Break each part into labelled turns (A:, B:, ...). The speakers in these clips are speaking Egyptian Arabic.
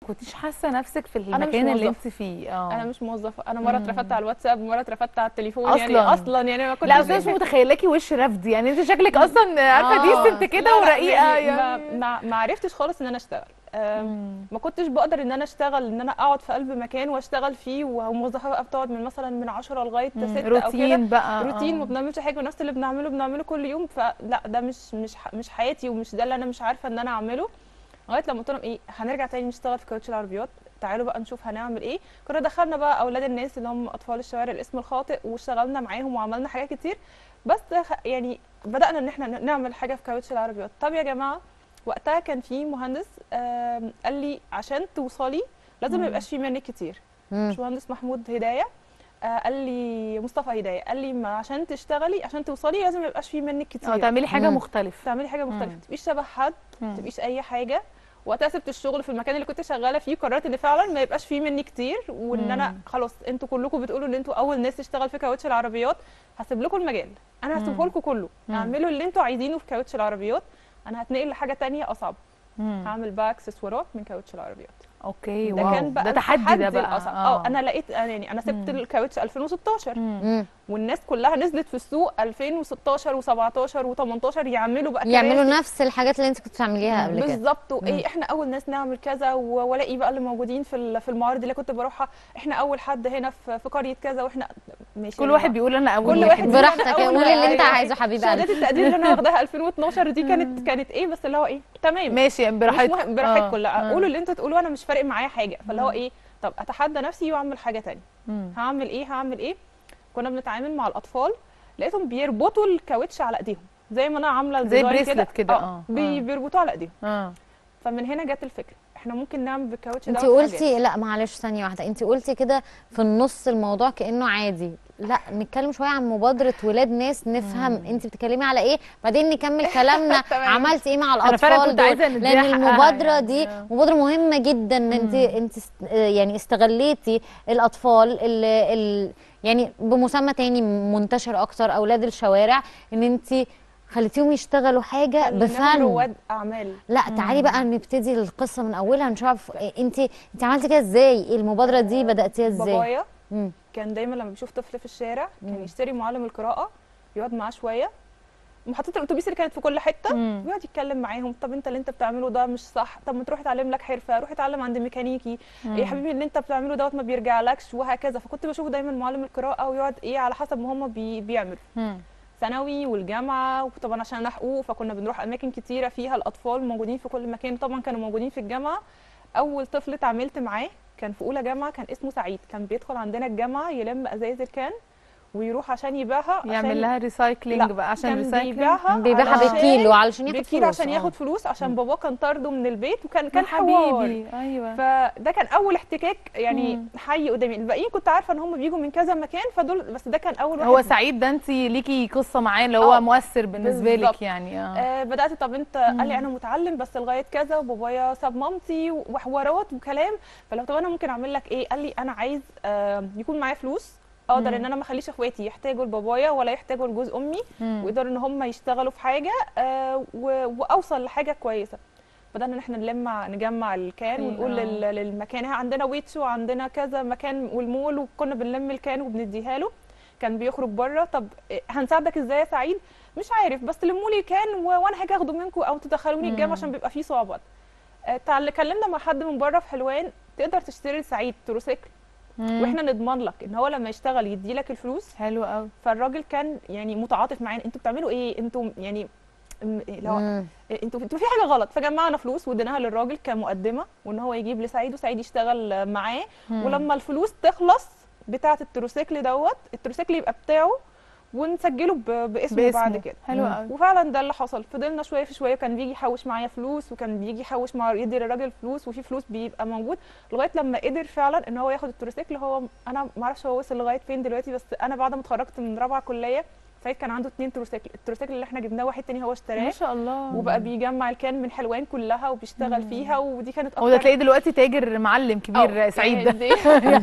A: كنتيش حاسه نفسك في
B: مش
A: المكان اللي
B: موظفة.
A: انت فيه اه
B: انا مش موظفه انا مره اترفدت على الواتساب مره اترفدت على التليفون
A: أصلاً.
B: يعني اصلا يعني ما كنتش
A: لا بس أنا مش متخيلاكي وش رفض يعني انت شكلك اصلا عارفه
B: آه.
A: ديسنت كده
B: لا، لا،
A: ورقيقه
B: يعني ما,
A: يعني
B: ما, ما عرفتش خالص ان انا اشتغل آم،
A: مم.
B: ما كنتش بقدر ان انا اشتغل ان انا اقعد في قلب مكان واشتغل فيه وموظفه بقى بتقعد من مثلا من 10 لغايه 6 او كده
A: روتين بقى
B: روتين
A: آه.
B: ما بنعملش حاجه ونفس اللي بنعمله بنعمله كل يوم فلا ده مش مش ح- مش حياتي ومش ده اللي انا مش عارفه ان انا اعمله لغايه لما قلت لهم ايه هنرجع تاني نشتغل في كاوتش العربيات تعالوا بقى نشوف هنعمل ايه كنا دخلنا بقى اولاد الناس اللي هم اطفال الشوارع الاسم الخاطئ واشتغلنا معاهم وعملنا حاجات كتير بس خ- يعني بدانا ان احنا نعمل حاجه في كاوتش العربيات طب يا جماعه وقتها كان في مهندس آم، قال لي عشان توصلي لازم ما يبقاش في منك كتير
C: مم.
B: باشمهندس محمود هدايه آه، قال لي مصطفى هدايه قال لي ما عشان تشتغلي عشان توصلي لازم ما يبقاش في منك كتير
A: اه تعملي حاجه
C: مم.
A: مختلفه
B: تعملي حاجه مختلفه
A: مم.
B: ما تبقيش شبه حد ما
A: مم.
B: تبقيش اي حاجه وقتها سبت الشغل في المكان اللي كنت شغاله فيه قررت ان فعلا ما يبقاش فيه مني كتير وان انا
A: مم.
B: خلاص انتوا كلكم بتقولوا ان انتوا اول ناس تشتغل في كاوتش العربيات هسيب لكم المجال انا هسيبه
A: مم.
B: لكم كله
A: مم.
B: اعملوا اللي انتوا عايزينه في كاوتش العربيات انا هتنقل لحاجه تانية اصعب
A: مم.
B: هعمل بقى اكسسوارات من كاوتش العربيات
A: اوكي
B: ده
A: واو.
B: كان بقى
A: ده تحدي ده بقى
B: الأصعب. اه انا لقيت أنا يعني انا سبت
A: مم.
B: الكاوتش 2016
A: مم.
C: مم.
B: والناس كلها نزلت في السوق 2016 و17 و18 يعملوا بقى
C: يعملوا
B: كراسي.
C: نفس الحاجات اللي انت كنت بتعمليها قبل كده
B: بالظبط
C: مم.
B: وايه احنا اول ناس نعمل كذا و- والاقي بقى اللي موجودين في ال- في المعارض اللي كنت بروحها احنا اول حد هنا في في قريه كذا واحنا ماشي
A: كل
B: يا
A: واحد
B: جماعة.
A: بيقول انا اول
B: كل
A: واحد
B: واحد
C: براحتك
B: بيعمل أول
C: قول اللي انت
B: واحد.
C: عايزه حبيب
B: شهادات
C: قلبي
B: التقدير اللي انا واخداها 2012 دي كانت كانت ايه بس اللي هو ايه تمام
A: ماشي
B: مش
A: براحتكم
B: مهم براحتكم لا
A: آه.
B: قولوا اللي انتوا تقولوه انا مش فارق معايا حاجه فاللي هو
A: مم.
B: ايه طب اتحدى نفسي واعمل حاجه تانية
A: مم.
B: هعمل ايه هعمل ايه كنا بنتعامل مع الاطفال لقيتهم بيربطوا الكاوتش على ايديهم زي ما انا عامله
A: زي
B: الديزاين
A: بريسلت كده، اه.
B: بي
A: آه.
B: بيربطوه على ايديهم
A: اه
B: فمن هنا جت الفكره احنا ممكن نعمل بالكاوتش
C: انت
B: دوت حاجات.
C: قلتي لا معلش ثانيه واحده انت قلتي كده في النص الموضوع كانه عادي لا نتكلم شويه عن مبادره ولاد ناس نفهم انت بتتكلمي على ايه بعدين نكمل كلامنا
B: تمام.
C: عملتي ايه مع
A: أنا فعلاً
C: الاطفال
A: كنت عايزة
C: دول
A: نديها
C: لان
A: حقها
C: المبادره
A: يعني.
C: دي
A: آه.
C: مبادره مهمه جدا ان انت انت است- يعني استغليتي الاطفال اللي ال- يعني بمسمى تاني منتشر اكتر اولاد الشوارع ان انت خليتيهم يشتغلوا حاجه
B: خليناهم
C: بفن
B: رواد اعمال
C: لا تعالي بقى نبتدي القصه من اولها نشوف انت انت عملتي كده ازاي إيه المبادره دي بداتيها ازاي
B: بابايا
C: مم.
B: كان دايما لما بيشوف طفل في الشارع كان
C: مم.
B: يشتري معلم القراءه يقعد معاه شويه محطات الاتوبيس اللي كانت في كل حته
A: مم.
B: ويقعد يتكلم معاهم طب انت اللي انت بتعمله ده مش صح طب ما تروح اتعلم لك حرفه روح اتعلم عند ميكانيكي يا حبيبي اللي انت بتعمله دوت ما بيرجعلكش وهكذا فكنت بشوف دايما معلم القراءه ويقعد ايه على حسب ما هم بي بيعملوا
A: مم.
B: ثانوي والجامعه وطبعا عشان انا حقوق فكنا بنروح اماكن كتيره فيها الاطفال موجودين في كل مكان طبعا كانوا موجودين في الجامعه اول طفل اتعاملت معاه كان في اولى جامعه كان اسمه سعيد كان بيدخل عندنا الجامعه يلم ازايز الكان ويروح عشان يبيعها عشان
A: يعمل لها ريسايكلينج
B: لا،
A: بقى عشان
B: كان
A: ريسايكلينج
B: بيبيعها
C: بيبيعها
B: علشان-
C: بالكيلو علشان ياخد
B: بالكيلو
C: فلوس
B: عشان
C: آه.
B: ياخد فلوس عشان باباه كان طارده من البيت وكان
A: كان
B: كان حوار
A: حبيبي ايوه
B: فده كان اول احتكاك يعني
A: مم.
B: حي قدامي الباقيين كنت عارفه ان هم بيجوا من كذا مكان فدول بس ده كان اول واحد
A: هو سعيد ده انت ليكي قصه معاه اللي هو
B: آه،
A: مؤثر بالنسبه
B: بالظبط.
A: لك يعني اه
B: آه بدات طب انت قال لي انا متعلم بس لغايه كذا وبابايا ساب مامتي وحوارات وكلام فلو طب انا ممكن اعمل لك ايه قال لي انا عايز آه يكون معايا فلوس اقدر
A: مم.
B: ان انا ما اخليش اخواتي يحتاجوا لبابايا ولا يحتاجوا لجوز امي
A: مم.
B: ويقدروا ان هم يشتغلوا في حاجه آه و- واوصل لحاجه كويسه بدأنا ان احنا نلم نجمع الكان
A: أيوة.
B: ونقول لل- للمكان ها عندنا ويتش وعندنا كذا مكان والمول وكنا بنلم الكان وبنديها له كان بيخرج بره طب إيه، هنساعدك ازاي يا سعيد مش عارف بس لموا لي كان و- وانا هاجي اخده منكم او تدخلوني الجامعه
A: مم.
B: عشان بيبقى فيه صعوبات آه، تعال- كلمنا مع حد من بره في حلوان تقدر تشتري لسعيد تروسيكل
A: مم.
B: واحنا نضمن لك ان هو لما يشتغل يدي لك الفلوس
A: حلو قوي
B: فالراجل كان يعني متعاطف معانا انتوا بتعملوا ايه انتوا يعني م- لو
C: مم.
B: انتوا انتوا في حاجه غلط فجمعنا فلوس واديناها للراجل كمقدمه وان هو يجيب لسعيد وسعيد يشتغل معاه
A: مم.
B: ولما الفلوس تخلص بتاعه التروسيكل دوت التروسيكل يبقى بتاعه ونسجله ب- باسمه,
A: باسمه
B: بعد كده
A: حلو
C: مم.
A: قوي
B: وفعلا ده اللي حصل فضلنا شويه في شويه كان بيجي يحوش معايا فلوس وكان بيجي يحوش مع يدي للراجل فلوس وفي فلوس بيبقى موجود لغايه لما قدر فعلا ان هو ياخد التروسيكل هو انا ما اعرفش هو وصل لغايه فين دلوقتي بس انا بعد ما اتخرجت من رابعه كليه سعيد كان عنده اتنين تروسيكل التروسيكل اللي احنا جبناه واحد تاني هو اشتراه
A: ما شاء الله
B: وبقى بيجمع الكان من حلوان كلها وبيشتغل
A: مم.
B: فيها ودي كانت
A: هو ده تلاقيه دلوقتي تاجر معلم كبير
B: أو،
A: سعيد ده
B: دي,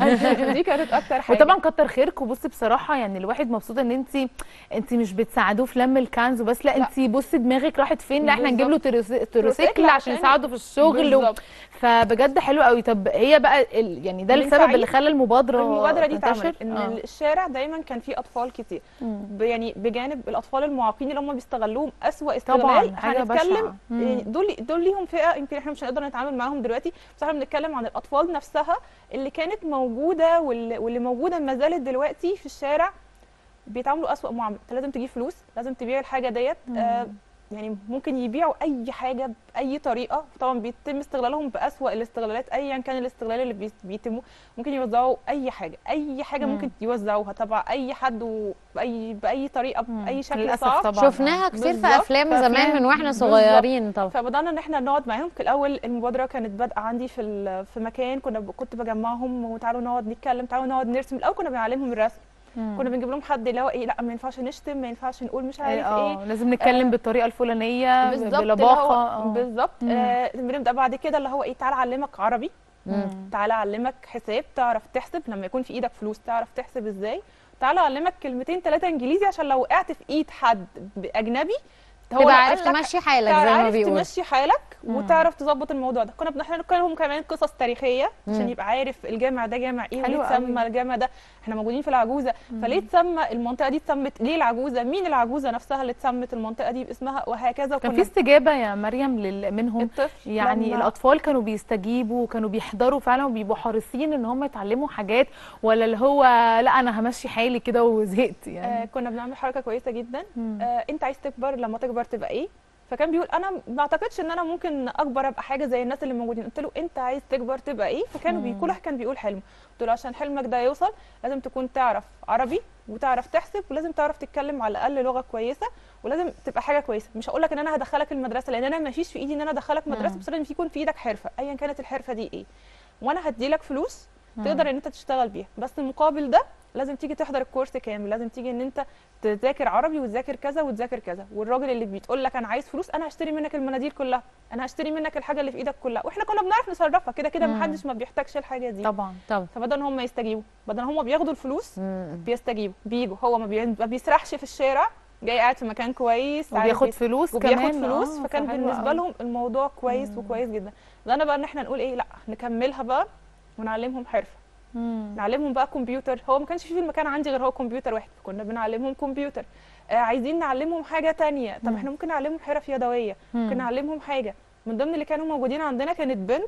B: دي كانت اكتر حاجه
A: وطبعا كتر خيركم بصي بصراحه يعني الواحد مبسوط ان انت انت مش بتساعدوه في لم الكنز وبس لا,
B: لا.
A: انت بصي دماغك راحت فين لا احنا نجيب له تروس- تروسيكل
B: تروسيكل
A: عشان
B: عشان-
A: يساعده في الشغل و...
B: بالظبط.
A: فبجد حلو قوي طب هي بقى ال... يعني ده
B: من
A: السبب
B: سعيد
A: اللي خلى المبادره
B: المبادره دي
A: تنتشر؟
B: اتعملت ان
A: آه.
B: الشارع دايما كان فيه اطفال كتير
A: مم.
B: ب- يعني بجانب الاطفال المعاقين اللي هم بيستغلوهم اسوأ
A: طبعا
B: استغلال
A: حاجه
B: هنتكلم
A: بشعه مم.
B: يعني دول دول ليهم فئه يمكن احنا مش هنقدر نتعامل معاهم دلوقتي بس احنا بنتكلم عن الاطفال نفسها اللي كانت موجوده واللي, واللي موجوده ما زالت دلوقتي في الشارع بيتعاملوا اسوأ معامله انت لازم تجيب فلوس لازم تبيع الحاجه ديت آه يعني ممكن يبيعوا اي حاجه باي طريقه طبعا بيتم استغلالهم باسوأ الاستغلالات ايا كان الاستغلال اللي بي- بيتموا ممكن يوزعوا اي حاجه اي حاجه
A: مم.
B: ممكن يوزعوها تبع اي حد وباي باي طريقه
A: مم.
B: باي شكل
A: للأسف
B: صعب
A: طبعا
C: شفناها كتير في
B: بالظبط،
C: افلام
A: في
C: زمان
A: أفلام.
C: من واحنا
B: بالظبط.
C: صغيرين طبعا
B: فبدانا ان احنا نقعد معاهم في الاول المبادره كانت بادئه عندي في ال- في مكان كنا ب- كنت بجمعهم وتعالوا نقعد نتكلم تعالوا نقعد نرسم الاول كنا بنعلمهم الرسم
A: مم.
B: كنا بنجيب لهم حد اللي هو ايه لا ما ينفعش نشتم ما ينفعش نقول مش عارف ايه
A: اه لازم نتكلم
B: آه،
A: بالطريقه الفلانيه
B: بالظبط اللي
A: بلباقه
B: هو
A: آه.
B: بالظبط
A: مم.
B: آه بنبدا بعد كده اللي هو ايه تعالى اعلمك عربي
C: مم.
B: تعالى اعلمك حساب تعرف تحسب لما يكون في ايدك فلوس تعرف تحسب ازاي تعالى اعلمك كلمتين ثلاثه انجليزي عشان لو وقعت في ايد حد اجنبي هو لو
C: تبقى
B: قال
C: عارف
B: لك
C: تمشي حالك
B: تعرف
C: زي ما
B: عارف
C: بيقول
B: تمشي حالك
A: مم.
B: وتعرف تظبط الموضوع ده كنا بن- احنا نتكلم كمان قصص تاريخيه عشان
C: مم.
B: يبقى عارف الجامع ده جامع ايه
A: حلو
B: وليه
A: قوي.
B: اتسمى الجامع ده احنا موجودين في العجوزه فليه اتسمى المنطقه دي اتسمت ليه العجوزه مين العجوزه نفسها اللي اتسمت المنطقه دي باسمها وهكذا
A: كان في
B: وكنا
A: استجابه يا مريم لل... منهم
B: الطفل
A: يعني
B: لما-
A: الاطفال كانوا بيستجيبوا وكانوا بيحضروا فعلا وبيبقوا حريصين ان هم يتعلموا حاجات ولا اللي هو لا انا همشي حالي كده وزهقت
B: آه
A: يعني
B: كنا بنعمل حركه كويسه جدا
A: مم.
B: آه انت عايز تكبر لما تكبر تبقى ايه فكان بيقول انا ما اعتقدش ان انا ممكن اكبر ابقى حاجه زي الناس اللي موجودين قلت له انت عايز تكبر تبقى ايه فكانوا
A: مم.
B: بي كل واحد كان بيقول حلمه قلت له عشان حلمك ده يوصل لازم تكون تعرف عربي وتعرف تحسب ولازم تعرف تتكلم على الاقل لغه كويسه ولازم تبقى حاجه كويسه مش هقول لك ان انا هدخلك المدرسه لان انا ما فيش في ايدي ان انا ادخلك مدرسه
A: مم.
B: بس لازم يكون في ايدك حرفه ايا كانت الحرفه دي ايه وانا هديلك فلوس
A: مم.
B: تقدر ان انت تشتغل بيها بس المقابل ده لازم تيجي تحضر الكورس كامل لازم تيجي ان انت تذاكر عربي وتذاكر كذا وتذاكر كذا والراجل اللي بتقول لك انا عايز فلوس انا هشتري منك المناديل كلها انا هشتري منك الحاجه اللي في ايدك كلها واحنا كنا بنعرف نصرفها كده كده
A: مم.
B: محدش ما بيحتاجش الحاجه دي
A: طبعا
C: طبعا
B: فبدل هم يستجيبوا بدل هم بياخدوا الفلوس
C: مم.
B: بيستجيبوا بيجوا هو ما بي- ما بيسرحش في الشارع جاي قاعد في مكان كويس عارف
A: وبياخد
B: يت-
A: فلوس
B: وبياخد
A: كمان
B: فلوس
A: آه،
B: فكان
A: فحلو
B: بالنسبه
A: قوي.
B: لهم الموضوع كويس
A: مم.
B: وكويس جدا بدأنا بقى ان احنا نقول ايه لا نكملها بقى ونعلمهم حرفه
A: مم.
B: نعلمهم بقى كمبيوتر هو ما كانش في في المكان عندي غير هو كمبيوتر واحد كنا بنعلمهم كمبيوتر آه عايزين نعلمهم حاجه تانية طب
A: مم.
B: احنا ممكن نعلمهم حرف يدويه ممكن
A: مم.
B: نعلمهم حاجه من ضمن اللي كانوا موجودين عندنا كانت بنت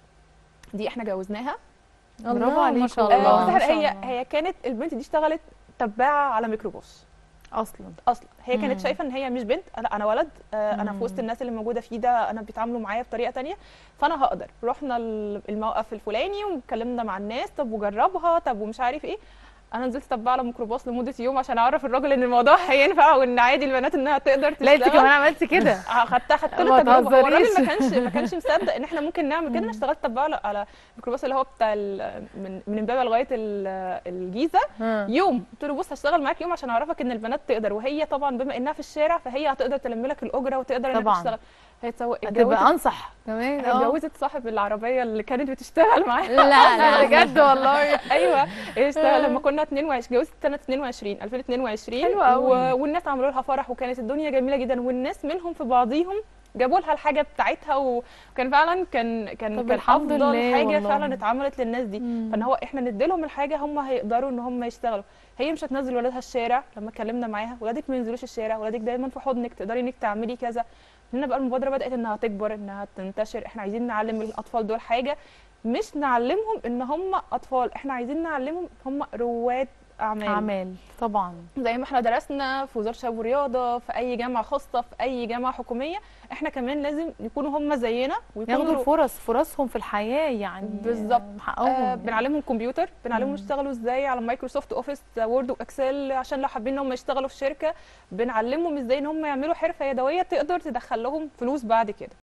B: دي احنا جوزناها
A: برافو
C: الله ما
A: عليكم.
C: شاء
A: الله.
B: آه
C: الله
B: بس
A: ما شاء
B: هي
A: الله.
B: هي كانت البنت دي اشتغلت تباعه على ميكروباص
A: اصلا
B: اصلا هي
A: مم.
B: كانت شايفه ان هي مش بنت لا انا ولد آه انا
A: مم.
B: في وسط الناس اللي موجوده فيه ده انا بيتعاملوا معايا بطريقه تانية فانا هقدر رحنا ال- الموقف الفلاني واتكلمنا مع الناس طب وجربها طب ومش عارف ايه انا نزلت طبع على ميكروباص لمده يوم عشان اعرف الراجل ان الموضوع هينفع وان عادي البنات انها تقدر تشتغل
A: لا انت كمان عملتي كده
B: خدتها خدت
A: ما
B: له تجربه هو الراجل
A: تهزريش.
B: ما كانش ما كانش مصدق ان احنا ممكن نعمل كده انا اشتغلت طبع على على الميكروباص اللي هو بتاع ال- من من امبابه لغايه ال- الجيزه
A: ها.
B: يوم قلت له بص هشتغل معاك يوم عشان اعرفك ان البنات تقدر وهي طبعا بما انها في الشارع فهي هتقدر تلم لك الاجره وتقدر انها
A: طبعاً.
B: تشتغل هي تسوق
A: هتبقى
B: اتجوزت
A: انصح كمان آه.
B: اتجوزت صاحب العربيه اللي كانت بتشتغل معاها
C: لا لا
A: بجد والله
B: ايوه اشتغل لما كنا 22 اتجوزت سنه 22 2022
A: حلو قوي.
B: و... والناس عملوا لها فرح وكانت الدنيا جميله جدا والناس منهم في بعضيهم جابوا لها الحاجه بتاعتها وكان فعلا كان كان
A: طب
B: كان
A: الحمد
B: افضل
A: لله
B: حاجه
A: والله.
B: فعلا اتعملت للناس دي
A: مم.
B: فان هو احنا نديلهم الحاجه هم هيقدروا ان هم يشتغلوا هي مش هتنزل ولادها الشارع لما اتكلمنا معاها ولادك ما ينزلوش الشارع ولادك دايما في حضنك تقدري انك تعملي كذا هنا بقى المبادره بدات انها تكبر انها تنتشر احنا عايزين نعلم الاطفال دول حاجه مش نعلمهم ان هم اطفال احنا عايزين نعلمهم هم رواد اعمال,
A: اعمال طبعا
B: زي ما احنا درسنا في وزاره الشباب والرياضه في اي جامعه خاصه في اي جامعه حكوميه احنا كمان لازم يكونوا هم زينا ويكونوا
A: ياخدوا
B: رو-
A: الفرص فرصهم في الحياه يعني
B: بالظبط.
A: حقهم
B: آه
A: يعني.
B: بنعلمهم كمبيوتر بنعلمهم
A: مم.
B: يشتغلوا ازاي على مايكروسوفت اوفيس وورد واكسل عشان لو حابين ان هم يشتغلوا في شركه بنعلمهم ازاي ان هم يعملوا حرفه يدويه تقدر تدخل لهم فلوس بعد كده